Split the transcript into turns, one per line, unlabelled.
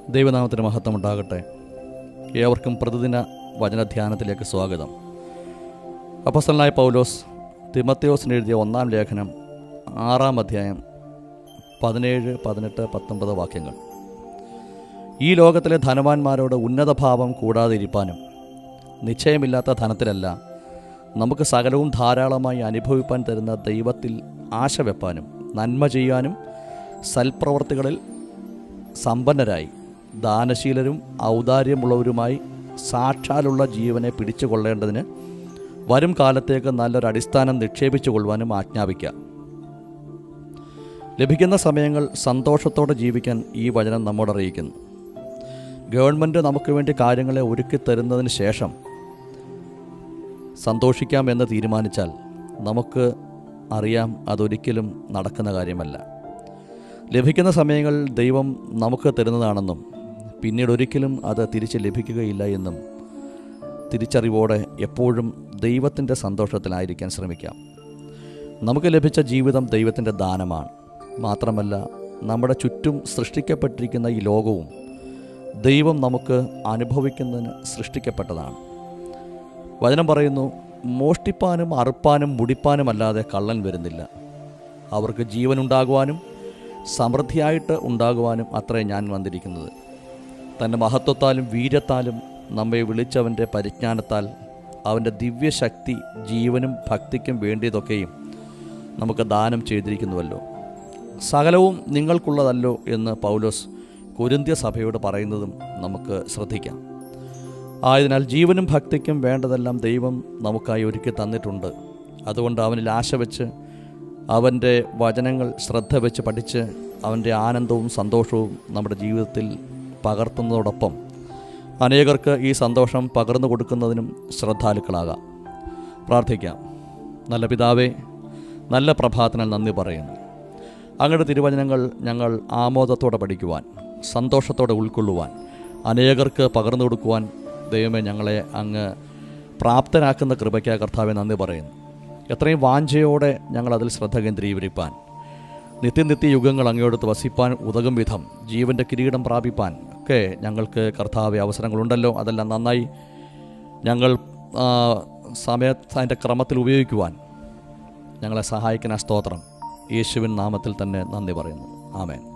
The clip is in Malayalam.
ദൈവനാമത്തിന് മഹത്വം ഉണ്ടാകട്ടെ ഏവർക്കും പ്രതിദിന വചനധ്യാനത്തിലേക്ക് സ്വാഗതം അപ്പസ്തലനായ പൗലോസ് തിമത്യോസിന് എഴുതിയ ഒന്നാം ലേഖനം ആറാം അധ്യായം പതിനേഴ് പതിനെട്ട് പത്തൊമ്പത് വാക്യങ്ങൾ ഈ ലോകത്തിലെ ധനവാന്മാരോട് ഉന്നത ഭാവം കൂടാതെ ഇരിപ്പാനും നിശ്ചയമില്ലാത്ത ധനത്തിലല്ല നമുക്ക് സകലവും ധാരാളമായി അനുഭവിപ്പാൻ തരുന്ന ദൈവത്തിൽ ആശ വെപ്പാനും നന്മ ചെയ്യാനും സൽപ്രവർത്തികളിൽ സമ്പന്നരായി ദാനശീലരും ഔദാര്യമുള്ളവരുമായി സാക്ഷാലുള്ള ജീവനെ പിടിച്ചുകൊള്ളേണ്ടതിന് വരും കാലത്തേക്ക് നല്ലൊരു അടിസ്ഥാനം നിക്ഷേപിച്ചു കൊള്ളുവാനും ആജ്ഞാപിക്കാം ലഭിക്കുന്ന സമയങ്ങൾ സന്തോഷത്തോടെ ജീവിക്കാൻ ഈ വചനം നമ്മോട് അറിയിക്കുന്നു ഗവൺമെൻറ് നമുക്ക് വേണ്ടി കാര്യങ്ങളെ ഒരുക്കി തരുന്നതിന് ശേഷം സന്തോഷിക്കാം എന്ന് തീരുമാനിച്ചാൽ നമുക്ക് അറിയാം അതൊരിക്കലും നടക്കുന്ന കാര്യമല്ല ലഭിക്കുന്ന സമയങ്ങൾ ദൈവം നമുക്ക് തരുന്നതാണെന്നും പിന്നീട് ഒരിക്കലും അത് തിരിച്ച് ലഭിക്കുകയില്ല എന്നും തിരിച്ചറിവോടെ എപ്പോഴും ദൈവത്തിൻ്റെ സന്തോഷത്തിലായിരിക്കാൻ ശ്രമിക്കാം നമുക്ക് ലഭിച്ച ജീവിതം ദൈവത്തിൻ്റെ ദാനമാണ് മാത്രമല്ല നമ്മുടെ ചുറ്റും സൃഷ്ടിക്കപ്പെട്ടിരിക്കുന്ന ഈ ലോകവും ദൈവം നമുക്ക് അനുഭവിക്കുന്നതിന് സൃഷ്ടിക്കപ്പെട്ടതാണ് വചനം പറയുന്നു മോഷ്ടിപ്പാനും അറുപ്പാനും മുടിപ്പാനും അല്ലാതെ കള്ളൻ വരുന്നില്ല അവർക്ക് ജീവനുണ്ടാകുവാനും സമൃദ്ധിയായിട്ട് ഉണ്ടാകുവാനും അത്രേ ഞാൻ വന്നിരിക്കുന്നത് തൻ്റെ മഹത്വത്താലും വീര്യത്താലും നമ്മെ വിളിച്ചവൻ്റെ പരിജ്ഞാനത്താൽ അവൻ്റെ ദിവ്യശക്തി ജീവനും ഭക്തിക്കും വേണ്ടിയതൊക്കെയും നമുക്ക് ദാനം ചെയ്തിരിക്കുന്നുവല്ലോ സകലവും നിങ്ങൾക്കുള്ളതല്ലോ എന്ന് പൗലോസ് കുരുന്ത്യ സഭയോട് പറയുന്നതും നമുക്ക് ശ്രദ്ധിക്കാം ആയതിനാൽ ജീവനും ഭക്തിക്കും വേണ്ടതെല്ലാം ദൈവം നമുക്കായി ഒരുക്കി തന്നിട്ടുണ്ട് അതുകൊണ്ട് അവനിൽ ആശ വെച്ച് അവൻ്റെ വചനങ്ങൾ ശ്രദ്ധ വെച്ച് പഠിച്ച് അവൻ്റെ ആനന്ദവും സന്തോഷവും നമ്മുടെ ജീവിതത്തിൽ പകർത്തുന്നതോടൊപ്പം അനേകർക്ക് ഈ സന്തോഷം പകർന്നു കൊടുക്കുന്നതിനും ശ്രദ്ധാലുക്കളാകാം പ്രാർത്ഥിക്കാം നല്ല പിതാവേ നല്ല പ്രഭാതനാൽ നന്ദി പറയുന്നു അങ്ങയുടെ തിരുവചനങ്ങൾ ഞങ്ങൾ ആമോദത്തോടെ പഠിക്കുവാൻ സന്തോഷത്തോടെ ഉൾക്കൊള്ളുവാൻ അനേകർക്ക് പകർന്നു കൊടുക്കുവാൻ ദൈവമേ ഞങ്ങളെ അങ്ങ് പ്രാപ്തനാക്കുന്ന കൃപയ്ക്ക് കർത്താവെ നന്ദി പറയുന്നു എത്രയും വാഞ്ചയോടെ ഞങ്ങൾ അതിൽ ശ്രദ്ധ കേന്ദ്രീകരിപ്പാൻ നിത്യനിത്യ യുഗങ്ങൾ അങ്ങയോടത്ത് വസിപ്പാൻ ഉതകും വിധം ജീവൻ്റെ കിരീടം പ്രാപിപ്പാൻ ഒക്കെ ഞങ്ങൾക്ക് കർത്താവെ അവസരങ്ങളുണ്ടല്ലോ അതെല്ലാം നന്നായി ഞങ്ങൾ ആ, സമയത്ത് അതിൻ്റെ ക്രമത്തിൽ ഉപയോഗിക്കുവാൻ ഞങ്ങളെ സഹായിക്കുന്ന സ്തോത്രം യേശുവിൻ നാമത്തിൽ തന്നെ നന്ദി പറയുന്നു ആമേൻ